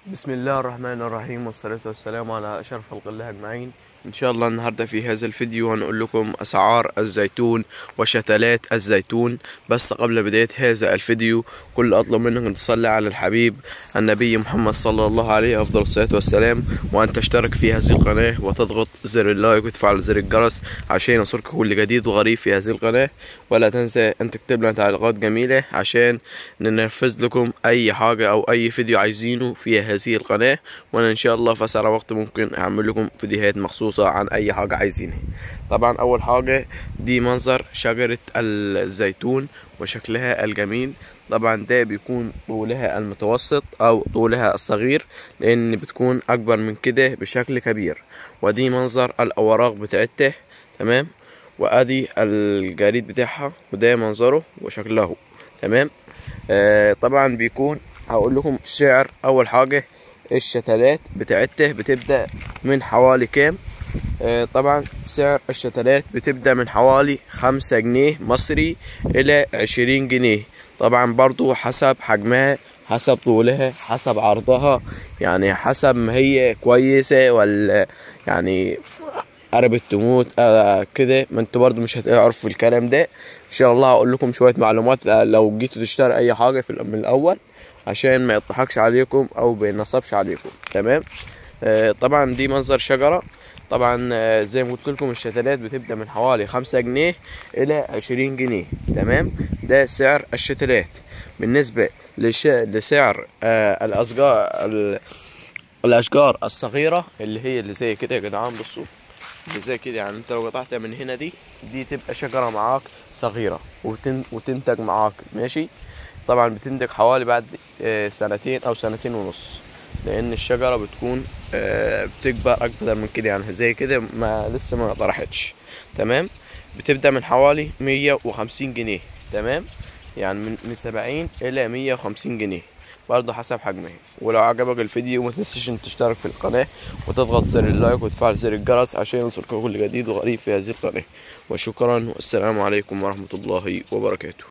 بسم الله الرحمن الرحيم والصلاة والسلام على أشرف خلق الله أجمعين إن شاء الله النهاردة في هذا الفيديو هنقول لكم أسعار الزيتون وشتلات الزيتون بس قبل بداية هذا الفيديو كل أطلب منك أن تصلي على الحبيب النبي محمد صلى الله عليه أفضل الصلاة والسلام وأن تشترك في هذه القناة وتضغط زر اللايك وتفعل زر الجرس عشان يصلك كل جديد وغريب في هذه القناة ولا تنسى أن تكتب لنا تعليقات جميلة عشان ننفذ لكم أي حاجة أو أي فيديو عايزينه في هذه القناة وأنا إن شاء الله في أسرع وقت ممكن أعمل لكم فيديوهات مخصوصة عن أي حاجة عايزينها طبعا أول حاجة دي منظر شجرة الزيتون وشكلها الجميل طبعا ده بيكون طولها المتوسط أو طولها الصغير لأن بتكون أكبر من كده بشكل كبير ودي منظر الأوراق بتاعتها تمام وادي الجريد بتاعها وده منظره وشكله تمام آه طبعا بيكون هقول لكم السعر اول حاجه الشتلات بتاعته بتبدا من حوالي كام آه طبعا سعر الشتلات بتبدا من حوالي خمسة جنيه مصري الى عشرين جنيه طبعا برضو حسب حجمها حسب طولها حسب عرضها يعني حسب ما هي كويسة ولا يعني قربت تموت آه كده ما انتوا برضو مش هتعرفوا الكلام ده ان شاء الله هقول لكم شويه معلومات لو جيتوا تشتري اي حاجه في من الاول عشان ما يضحكش عليكم او ما ينصبش عليكم تمام آه طبعا دي منظر شجره طبعا آه زي ما قلت لكم الشتلات بتبدا من حوالي خمسة جنيه الى عشرين جنيه تمام ده سعر الشتلات بالنسبه لش... لسعر آه الاشجار ال... الاشجار الصغيره اللي هي اللي زي كده يا جدعان بصوا اللي زي كده يعني انت لو قطعتها من هنا دي دي تبقى شجره معاك صغيره وتن... وتنتج معاك ماشي طبعا بتنتج حوالي بعد سنتين او سنتين ونص لان الشجره بتكون بتكبر اكتر من كده يعني زي كده ما لسه ما طرحتش تمام بتبدا من حوالي مية وخمسين جنيه تمام يعني من من سبعين الى مية وخمسين جنيه برضه حسب حجمها ولو عجبك الفيديو ما تنساش ان تشترك في القناة وتضغط زر اللايك وتفعل زر الجرس عشان يوصلك كل جديد وغريب في هذه القناة وشكرا والسلام عليكم ورحمة الله وبركاته